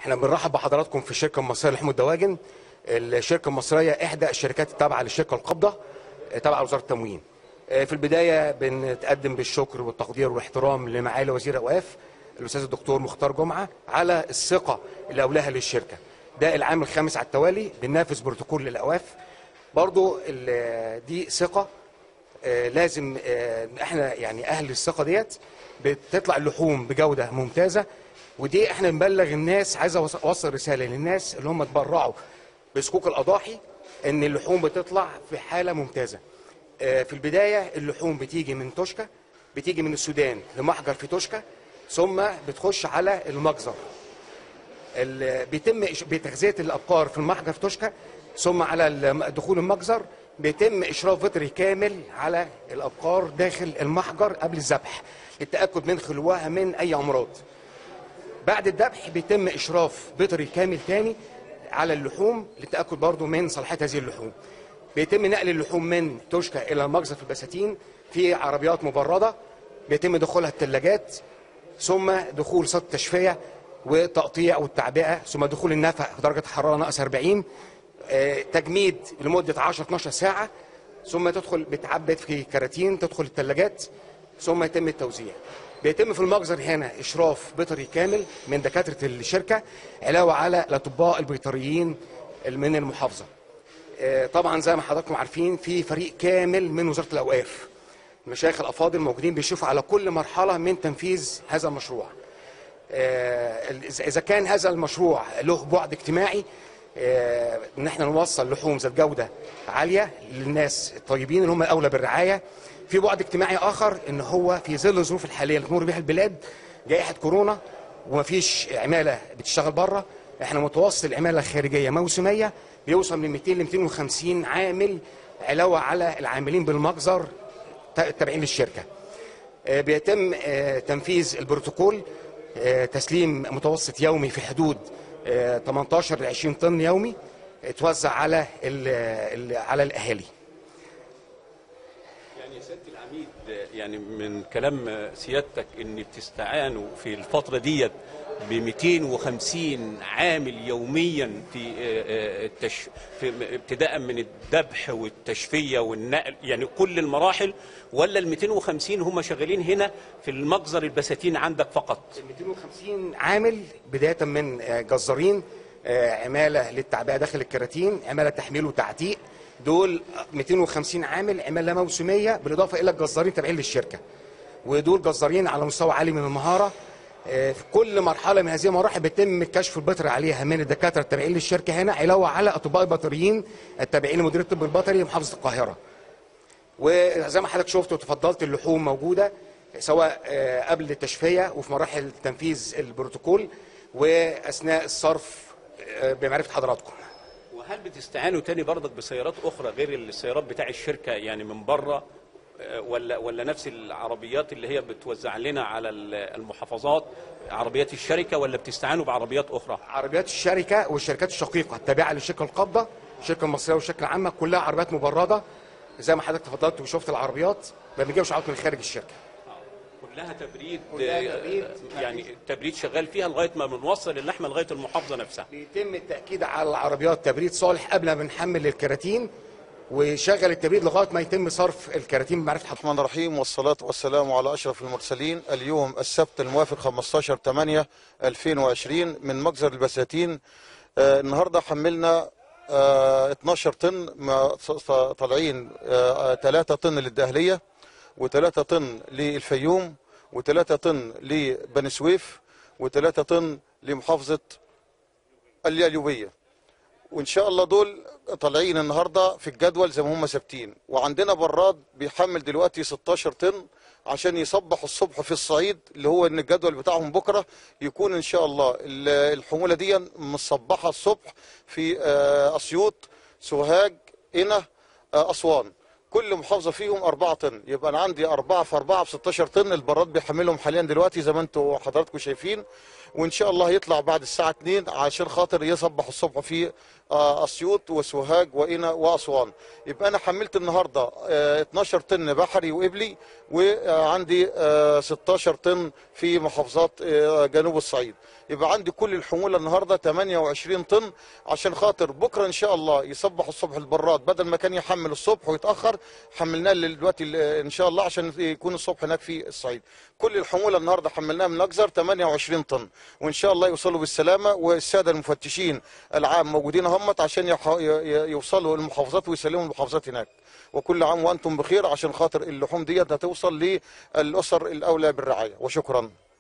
احنا بنرحب بحضراتكم في الشركه المصريه للحوم الدواجن الشركه المصريه احدى الشركات التابعه للشركه القابضه تابعه لوزاره التموين آه، في البدايه بنتقدم بالشكر والتقدير والاحترام لمعالي وزير الاوقاف الاستاذ الدكتور مختار جمعه على الثقه اللي اولها للشركه ده العام الخامس على التوالي بننافس بروتوكول الاوقاف برضو ال- دي ثقه آه، لازم آه، احنا يعني اهل الثقه ديت بتطلع اللحوم بجوده ممتازه ودي احنا بنبلغ الناس عايز أوص- اوصل رساله للناس اللي هم اتبرعوا بصكوك الاضاحي ان اللحوم بتطلع في حاله ممتازه آه، في البدايه اللحوم بتيجي من توشكا بتيجي من السودان لمحجر في توشكا ثم بتخش على المجزر ال- بيتم إش- بتغذيه الابقار في المحجر في توشكا ثم على الم- دخول المجزر بيتم اشراف فطري كامل على الابقار داخل المحجر قبل الذبح للتاكد من خلوها من اي امراض بعد الذبح بيتم اشراف بيطري كامل تاني على اللحوم للتاكد برضو من صلاحيه هذه اللحوم بيتم نقل اللحوم من توشكا الى المجزر في البساتين في عربيات مبرده بيتم دخولها الثلاجات ثم دخول صد تشفيه وتقطيع والتعبئه ثم دخول النفق في درجه حراره ناقص 40 آه، تجميد لمده 10 12 ساعه ثم تدخل بتعبد في كراتين تدخل الثلاجات ثم يتم التوزيع بيتم في المجزر هنا اشراف بيطري كامل من دكاتره الشركه علاوه على الاطباء البيطريين من المحافظه آه، طبعا زي ما حضراتكم عارفين في فريق كامل من وزاره الاوقاف المشايخ الافاضل موجودين بيشوفوا على كل مرحله من تنفيذ هذا المشروع آه، اذا كان هذا المشروع له بعد اجتماعي آه، ان احنا نوصل لحوم ذات جوده عاليه للناس الطيبين اللي هم الاولى بالرعايه في بعد اجتماعي اخر ان هو في ظل الظروف الحاليه اللي تمر بها البلاد جائحه كورونا ومفيش عماله بتشتغل بره احنا متوسط العماله الخارجيه موسميه بيوصل من 200 ل 250 عامل علاوه على العاملين بالمجزر تابعين للشركه آه، بيتم آه، تنفيذ البروتوكول آه، تسليم متوسط يومي في حدود آه، 18 ل 20 طن يومي آه، توزع على ال- ال- على الاهالي يعني سياده العميد يعني من كلام سيادتك ان بتستعانوا في الفتره ديت ب 250 عامل يوميا في آه، آه، التش... في ابتداء من الذبح والتشفيه والنقل يعني كل المراحل ولا ال 250 هم شغالين هنا في المجزر البساتين عندك فقط 250 عامل بدايه من آه، جزارين آه، عماله للتعبئه داخل الكراتين عماله تحميل وتعتيق دول 250 عامل عماله موسميه بالاضافه الى الجزارين تابعين للشركه ودول جزارين على مستوى عالي من المهاره آه، في كل مرحله من هذه المراحل بيتم الكشف البيطري عليها من الدكاتره التابعين للشركه هنا علاوه على اطباء البيطريين التابعين لمديريه الطب البيطري لمحافظه القاهره وزي ما حضرتك شفت وتفضلت اللحوم موجوده سواء آه، قبل التشفيه وفي مراحل تنفيذ البروتوكول واثناء الصرف آه، بمعرفه حضراتكم وهل بتستعانوا تاني برضك بسيارات اخرى غير السيارات بتاع الشركه يعني من بره آه، ولا ولا نفس العربيات اللي هي بتوزع لنا على ال- المحافظات عربيات الشركه ولا بتستعانوا بعربيات اخرى؟ عربيات الشركه والشركات الشقيقه التابعه للشركه القابضه الشركه المصريه والشركه العامه كلها عربيات مبرده زي ما حضرتك تفضلت وشفت العربيات ما بنجيبش عربيات من خارج الشركه كلها تبريد كلها آه، تبريد. يعني التبريد شغال فيها لغايه ما بنوصل اللحمه لغايه المحافظه نفسها بيتم التاكيد على العربيات تبريد صالح قبل ما بنحمل الكراتين وشغل التبريد لغايه ما يتم صرف الكراتين بمعرفه حضرتك الرحمن الرحيم والصلاة والسلام على أشرف المرسلين اليوم السبت الموافق 15 8 2020 من مجزر البساتين آه النهاردة حملنا آه 12 طن ما ص- ص- طالعين آه 3 طن للدهلية و3 طن للفيوم و3 طن لبني سويف و3 طن لمحافظة الياليوبية وان شاء الله دول طالعين النهارده في الجدول زي ما هم ثابتين وعندنا براد بيحمل دلوقتي 16 طن عشان يصبح الصبح في الصعيد اللي هو ان الجدول بتاعهم بكره يكون ان شاء الله ال- الحموله دي مصبحه الصبح في آه، اسيوط سوهاج قنا آه، اسوان كل محافظه فيهم 4 طن يبقى انا عندي 4 في 4 ب 16 طن البراد بيحملهم حاليا دلوقتي زي ما انتم حضراتكم شايفين وان شاء الله يطلع بعد الساعه 2 عشان خاطر يصبح الصبح في آه، اسيوط وسوهاج وقنا واسوان يبقى انا حملت النهارده آه، 12 طن بحري وقبلي وعندي آه، 16 طن في محافظات آه، جنوب الصعيد يبقى عندي كل الحموله النهارده 28 طن عشان خاطر بكره ان شاء الله يصبح الصبح البراد بدل ما كان يحمل الصبح ويتاخر حملناه دلوقتي ان شاء الله عشان يكون الصبح هناك في الصعيد كل الحموله النهارده حملناها من اجزر 28 طن وان شاء الله يوصلوا بالسلامه والساده المفتشين العام موجودين همت عشان يح- ي- ي- يوصلوا المحافظات ويسلموا المحافظات هناك وكل عام وانتم بخير عشان خاطر اللحوم ديت هتوصل للاسر الاولى بالرعايه وشكرا